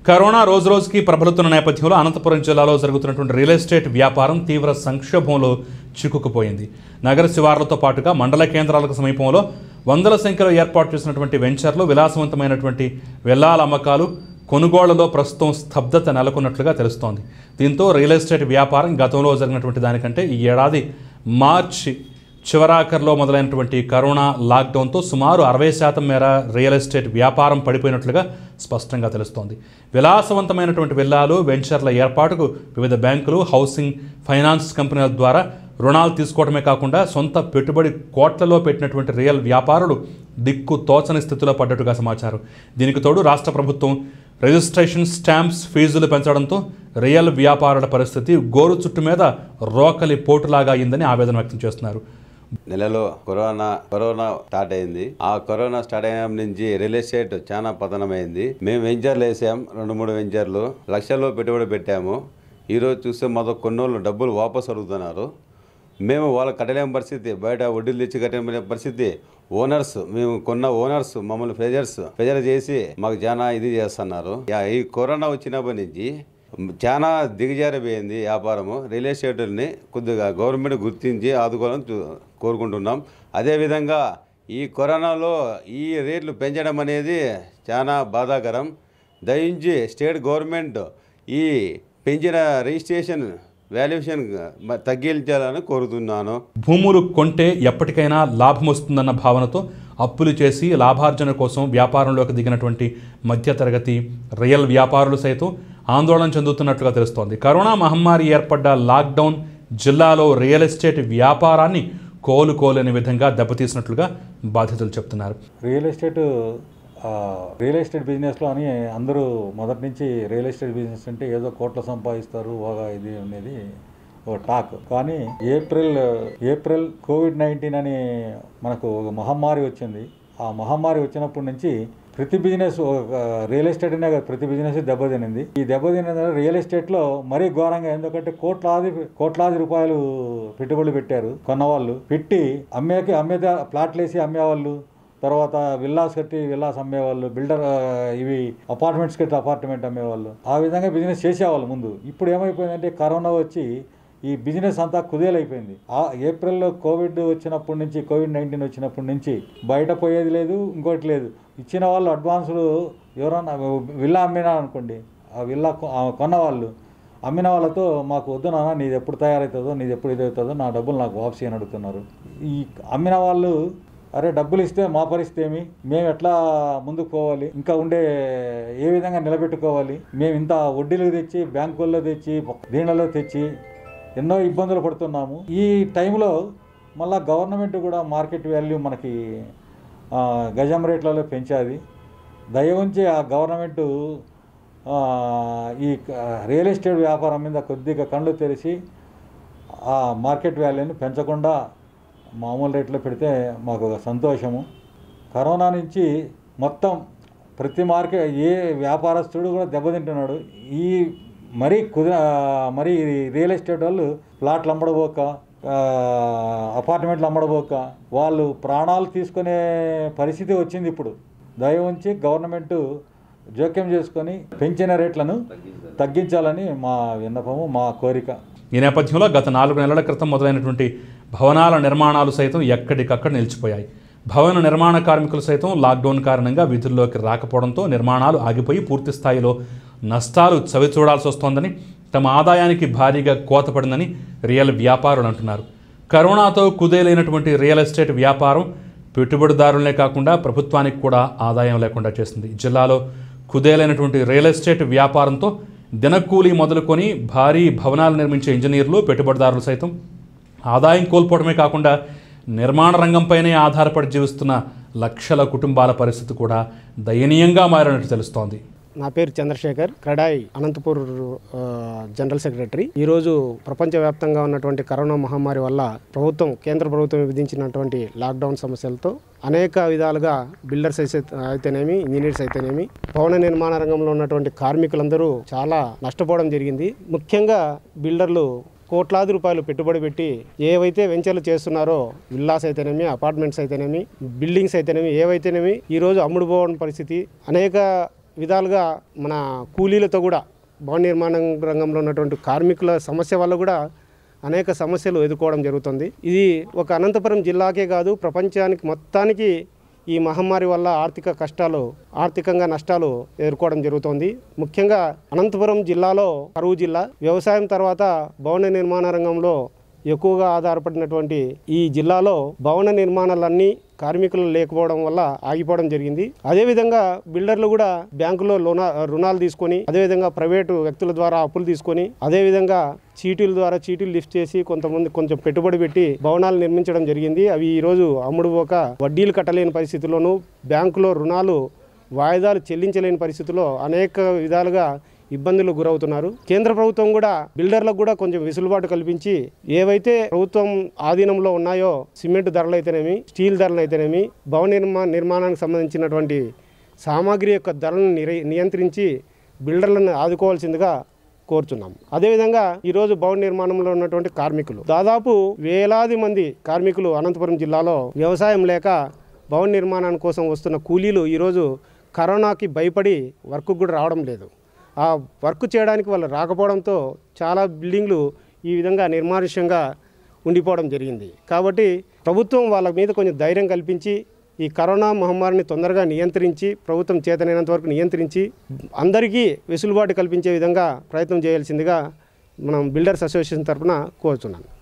corona రోజు రోజుకి ప్రబలుతున్న నేపథ్యంలో అనంతపురం జిల్లాలో జరుగుతున్నటువంటి రియల్ ఎస్టేట్ వ్యాపారం తీవ్ర సంక్షోభంలో చిక్కుకుపోయింది నగర శివార్లతో పాటుగా మండల కేంద్రాలకు సమీపంలో వందల సంఖ్యలో ఏర్పాటు చేసినటువంటి వెంచర్లు విలాసవంతమైనటువంటి వెల్లాల అమ్మకాలు కొనుగోళ్లలో ప్రస్తుతం స్తబ్దత నెలకొన్నట్లుగా తెలుస్తోంది దీంతో రియల్ ఎస్టేట్ వ్యాపారం గతంలో జరిగినటువంటి దానికంటే ఈ ఏడాది మార్చి చివరాఖర్లో మొదలైనటువంటి కరోనా లాక్డౌన్తో సుమారు అరవై శాతం మేర రియల్ ఎస్టేట్ వ్యాపారం పడిపోయినట్లుగా స్పష్టంగా తెలుస్తోంది విలాసవంతమైనటువంటి విల్లాలు వెంచర్ల ఏర్పాటుకు వివిధ బ్యాంకులు హౌసింగ్ ఫైనాన్స్ కంపెనీల ద్వారా రుణాలు తీసుకోవడమే కాకుండా సొంత పెట్టుబడి కోట్లలో పెట్టినటువంటి రియల్ వ్యాపారులు దిక్కు తోచని స్థితిలో పడ్డట్టుగా సమాచారం దీనికి తోడు రాష్ట్ర ప్రభుత్వం రిజిస్ట్రేషన్ స్టాంప్స్ ఫీజులు పెంచడంతో రియల్ వ్యాపారుల పరిస్థితి గోరు చుట్టు మీద రోకలి పోటులాగా అయిందని ఆవేదన వ్యక్తం చేస్తున్నారు నెలలో కరోనా కరోనా స్టార్ట్ అయింది ఆ కరోనా స్టార్ట్ అయిన నుంచి రియల్ ఎస్టేట్ చాలా పతనమైంది మేము వెంచర్లు వేసాం రెండు మూడు వెంచర్లు లక్షల్లో పెట్టుబడి పెట్టాము ఈరోజు చూస్తే మాతో కొన్నోళ్ళు డబ్బులు వాపస్ అడుగుతున్నారు మేము వాళ్ళ కట్టలేని పరిస్థితి బయట వడ్డీలు తెచ్చి కట్టలేని పరిస్థితి ఓనర్స్ మేము కొన్న ఓనర్స్ మమ్మల్ని ప్రెజర్స్ ప్రెజర్ చేసి మాకు చాలా ఇది చేస్తున్నారు యా- ఈ కరోనా వచ్చినప్పటి నుంచి చాలా దిగజారిపోయింది వ్యాపారము రియల్ ఎస్టేట్ని కొద్దిగా గవర్నమెంట్ గుర్తించి ఆదుకోవాలని చూ- కోరుకుంటున్నాం అదేవిధంగా ఈ కరోనాలో ఈ రేట్లు పెంచడం అనేది చాలా బాధాకరం దయించి స్టేట్ గవర్నమెంట్ ఈ పెంచిన రిజిస్ట్రేషన్ వాల్యుయేషన్ మ- తగ్గించాలని కోరుతున్నాను భూములు కొంటే ఎప్పటికైనా లాభం వస్తుందన్న భావనతో అప్పులు చేసి లాభార్జన కోసం వ్యాపారంలోకి దిగినటువంటి మధ్యతరగతి రియల్ వ్యాపారులు సైతం ఆందోళన చెందుతున్నట్లుగా తెలుస్తోంది కరోనా మహమ్మారి ఏర్పడ్డ లాక్డౌన్ జిల్లాలో రియల్ ఎస్టేట్ వ్యాపారాన్ని కోలుకోలేని విధంగా దెబ్బతీసినట్లుగా బాధితులు చెప్తున్నారు రియల్ ఎస్టేట్ ఆ, రియల్ ఎస్టేట్ బిజినెస్లో అని అందరూ మొదటి నుంచి రియల్ ఎస్టేట్ బిజినెస్ అంటే ఏదో కోట్ల సంపాదిస్తారు బాగా ఇది అనేది ఒక టాక్ కానీ ఏప్రిల్ ఏప్రిల్ కోవిడ్ నైన్టీన్ అని మనకు ఒక మహమ్మారి వచ్చింది ఆ మహమ్మారి వచ్చినప్పటి నుంచి ప్రతి బిజినెస్ ఒక రియల్ ఎస్టేట్ అనే కాదు ప్రతి బిజినెస్ దెబ్బతినింది ఈ దెబ్బతిన రియల్ ఎస్టేట్లో మరీ ఘోరంగా ఎందుకంటే కోట్లాది కోట్లాది రూపాయలు పెట్టుబడులు పెట్టారు కొన్నవాళ్ళు పెట్టి అమ్మేకి అమ్మే ప్లాట్లు వేసి అమ్మేవాళ్ళు తర్వాత విల్లాస్ కట్టి విల్లాస్ అమ్మేవాళ్ళు బిల్డర్ ఆ, ఇవి అపార్ట్మెంట్స్ కట్టి అపార్ట్మెంట్ అమ్మేవాళ్ళు ఆ విధంగా బిజినెస్ చేసేవాళ్ళు ముందు ఇప్పుడు ఏమైపోయిందంటే కరోనా వచ్చి ఈ బిజినెస్ అంతా కుదేలైపోయింది ఆ ఏప్రిల్లో కోవిడ్ వచ్చినప్పటి నుంచి కోవిడ్ నైన్టీన్ వచ్చినప్పటి నుంచి బయట పోయేది లేదు ఇంకోటి లేదు ఇచ్చిన వాళ్ళు అడ్వాన్సులు ఎవరన్నా విల్లా అమ్మినా అనుకోండి ఆ విల్లా కొ- ఆ కొన్న వాళ్ళు అమ్మిన వాళ్ళతో మాకు వద్దు నాన్న నీది ఎప్పుడు తయారవుతుందో నీది ఎప్పుడు ఇది అవుతుందో నా డబ్బులు నాకు వాపసి అని అడుగుతున్నారు ఈ అమ్మిన వాళ్ళు అరే డబ్బులు ఇస్తే మా పరిస్థితి ఏమి మేము ఎట్లా ముందుకు పోవాలి ఇంకా ఉండే ఏ విధంగా నిలబెట్టుకోవాలి మేము ఇంత వడ్డీలు తెచ్చి బ్యాంకుల్లో తెచ్చి దీనిలో తెచ్చి ఎన్నో ఇబ్బందులు పడుతున్నాము ఈ టైంలో మళ్ళా గవర్నమెంట్ కూడా మార్కెట్ వాల్యూ మనకి ఆ, గజం రేట్లలో పెంచాది దయ ఉంచి ఆ గవర్నమెంటు ఆ, ఈ క- రియల్ ఎస్టేట్ వ్యాపారం మీద కొద్దిగా కళ్ళు తెరిచి ఆ మార్కెట్ వాల్యూని పెంచకుండా మామూలు రేట్లో పెడితే మాకు ఒక సంతోషము కరోనా నుంచి మొత్తం ప్రతి మార్కెట్ ఏ వ్యాపారస్తుడు కూడా దెబ్బతింటున్నాడు ఈ మరీ కుద మరీ రియల్ ఎస్టేట్ వాళ్ళు ప్లాట్లు అమ్మడబోక ఆ, అపార్ట్మెంట్లు అమ్మడబోక వాళ్ళు ప్రాణాలు తీసుకునే పరిస్థితి వచ్చింది ఇప్పుడు దయ ఉంచి గవర్నమెంట్ జోక్యం చేసుకొని పెంచిన రేట్లను తగ్గించాలని మా విన్నపము మా కోరిక ఈ నేపథ్యంలో గత నాలుగు నెలల క్రితం మొదలైనటువంటి భవనాల నిర్మాణాలు సైతం ఎక్కడికక్కడ నిలిచిపోయాయి భవన నిర్మాణ కార్మికులు సైతం లాక్డౌన్ కారణంగా విధుల్లోకి రాకపోవడంతో నిర్మాణాలు ఆగిపోయి పూర్తి స్థాయిలో నష్టాలు చవి చూడాల్సి వస్తోందని తమ ఆదాయానికి భారీగా కోత పడిందని రియల్ వ్యాపారులు అంటున్నారు కరోనాతో కుదేలైనటువంటి రియల్ ఎస్టేట్ వ్యాపారం పెట్టుబడిదారులనే కాకుండా ప్రభుత్వానికి కూడా ఆదాయం లేకుండా చేసింది జిల్లాలో కుదేలైనటువంటి రియల్ ఎస్టేట్ వ్యాపారంతో దినకూలీ మొదలుకొని భారీ భవనాలు నిర్మించే ఇంజనీర్లు పెట్టుబడిదారులు సైతం ఆదాయం కోల్పోవడమే కాకుండా నిర్మాణ రంగంపైనే ఆధారపడి జీవిస్తున్న లక్షల కుటుంబాల పరిస్థితి కూడా దయనీయంగా మారినట్టు తెలుస్తోంది నా పేరు చంద్రశేఖర్ క్రడాయి అనంతపూర్ ఆ, జనరల్ సెక్రటరీ ఈరోజు ప్రపంచవ్యాప్తంగా ఉన్నటువంటి కరోనా మహమ్మారి వల్ల ప్రభుత్వం కేంద్ర ప్రభుత్వం విధించినటువంటి లాక్డౌన్ సమస్యలతో అనేక విధాలుగా బిల్డర్స్ అయితే- అయితేనేమి ఇంజనీర్స్ అయితేనేమి భవన నిర్మాణ రంగంలో ఉన్నటువంటి కార్మికులందరూ చాలా నష్టపోవడం జరిగింది ముఖ్యంగా బిల్డర్లు కోట్లాది రూపాయలు పెట్టుబడి పెట్టి ఏవైతే వెంచర్లు చేస్తున్నారో విల్లాస్ అయితేనేమి అపార్ట్మెంట్స్ అయితేనేమి బిల్డింగ్స్ అయితేనేమి ఏవైతేనేమి ఈరోజు అమ్ముడుపోవడం పరిస్థితి అనేక విధాలుగా మన కూలీలతో కూడా భవన నిర్మాణ రంగంలో ఉన్నటువంటి కార్మికుల సమస్య వల్ల కూడా అనేక సమస్యలు ఎదుర్కోవడం జరుగుతుంది ఇది ఒక అనంతపురం జిల్లాకే కాదు ప్రపంచానికి మొత్తానికి ఈ మహమ్మారి వల్ల ఆర్థిక కష్టాలు ఆర్థికంగా నష్టాలు ఎదుర్కోవడం జరుగుతోంది ముఖ్యంగా అనంతపురం జిల్లాలో కరువు జిల్లా వ్యవసాయం తర్వాత భవన నిర్మాణ రంగంలో ఎక్కువగా ఆధారపడినటువంటి ఈ జిల్లాలో భవన నిర్మాణాలన్నీ కార్మికులు లేకపోవడం వల్ల ఆగిపోవడం జరిగింది అదేవిధంగా బిల్డర్లు కూడా బ్యాంకులో లోన రుణాలు తీసుకొని అదేవిధంగా ప్రైవేటు వ్యక్తుల ద్వారా అప్పులు తీసుకొని అదేవిధంగా చీటీల ద్వారా చీటీలు లిఫ్ట్ చేసి కొంతమంది కొంచెం పెట్టుబడి పెట్టి భవనాలు నిర్మించడం జరిగింది అవి ఈరోజు అమ్ముడు పోక వడ్డీలు కట్టలేని పరిస్థితుల్లోనూ బ్యాంకులో రుణాలు వాయిదాలు చెల్లించలేని పరిస్థితుల్లో అనేక విధాలుగా ఇబ్బందులు గురవుతున్నారు కేంద్ర ప్రభుత్వం కూడా బిల్డర్లకు కూడా కొంచెం వెసులుబాటు కల్పించి ఏవైతే ప్రభుత్వం ఆధీనంలో ఉన్నాయో సిమెంట్ ధరలు అయితేనేమి స్టీల్ ధరలు అయితేనేమి భవన నిర్మా నిర్మాణానికి సంబంధించినటువంటి సామాగ్రి యొక్క ధరలను నిర- నియంత్రించి బిల్డర్లను ఆదుకోవాల్సిందిగా కోరుతున్నాం అదేవిధంగా ఈరోజు భవన నిర్మాణంలో ఉన్నటువంటి కార్మికులు దాదాపు వేలాది మంది కార్మికులు అనంతపురం జిల్లాలో వ్యవసాయం లేక భవన నిర్మాణం కోసం వస్తున్న కూలీలు ఈరోజు కరోనాకి భయపడి వర్క్ కూడా రావడం లేదు ఆ వర్క్ చేయడానికి వాళ్ళు రాకపోవడంతో చాలా బిల్డింగ్లు ఈ విధంగా నిర్మానుష్యంగా ఉండిపోవడం జరిగింది కాబట్టి ప్రభుత్వం వాళ్ళ మీద కొంచెం ధైర్యం కల్పించి ఈ కరోనా మహమ్మారిని తొందరగా నియంత్రించి ప్రభుత్వం చేతనైనంత వరకు నియంత్రించి అందరికీ వెసులుబాటు కల్పించే విధంగా ప్రయత్నం చేయాల్సిందిగా మనం బిల్డర్స్ అసోసియేషన్ తరఫున కోరుతున్నాను